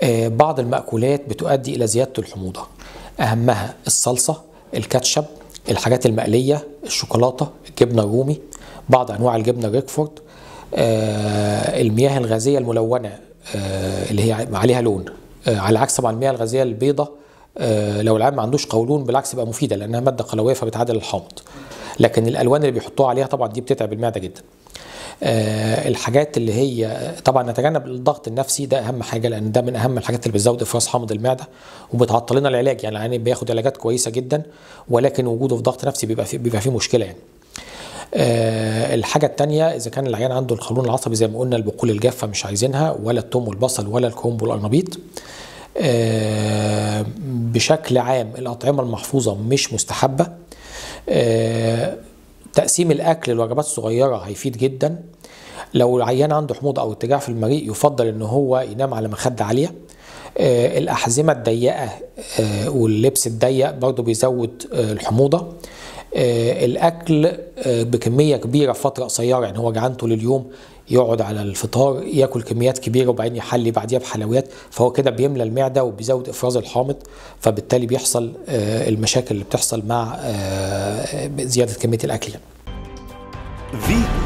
آه، بعض المأكولات بتؤدي إلى زيادة الحموضة أهمها الصلصة الكاتشب الحاجات المقلية الشوكولاتة الجبنة الرومي بعض أنواع الجبنة الريكفورد آه، المياه الغازية الملونة آه، اللي هي عليها لون آه، على عكس طبعا المياه الغازية البيضة آه، لو العيان ما عندوش قولون بالعكس يبقى مفيدة لأنها مادة قلوية فبتعادل الحامض لكن الألوان اللي بيحطوها عليها طبعا دي بتتعب المعدة جدا آه، الحاجات اللي هي طبعا نتجنب الضغط النفسي ده اهم حاجه لان ده من اهم الحاجات اللي بتزود افراز حامض المعده وبتعطل لنا العلاج يعني العيان بياخد علاجات كويسه جدا ولكن وجوده في ضغط نفسي بيبقى فيه بيبقى فيه مشكله يعني آه، الحاجة التانية إذا كان العيان عنده القولون العصبي زي ما قلنا البقول الجافة مش عايزينها ولا التوم والبصل ولا الكرنب والقرنبيط آه، بشكل عام الأطعمة المحفوظة مش مستحبة آه، تقسيم الأكل لوجبات صغيرة هيفيد جدا لو العيان عنده حموضة أو اتجاع في المريء يفضل إن هو ينام على مخدة عالية آه، الأحزمة الضيقة آه، واللبس الضيق برضو بيزود آه، الحموضة آه، الأكل آه، بكمية كبيرة في فترة قصيرة يعني هو جعان طول اليوم يقعد على الفطار ياكل كميات كبيره وبعدين يحلي بعديها بحلويات فهو كده بيملى المعده وبيزود افراز الحامض فبالتالي بيحصل آه، المشاكل اللي بتحصل مع آه، زياده كميه الاكل يعني. فيتو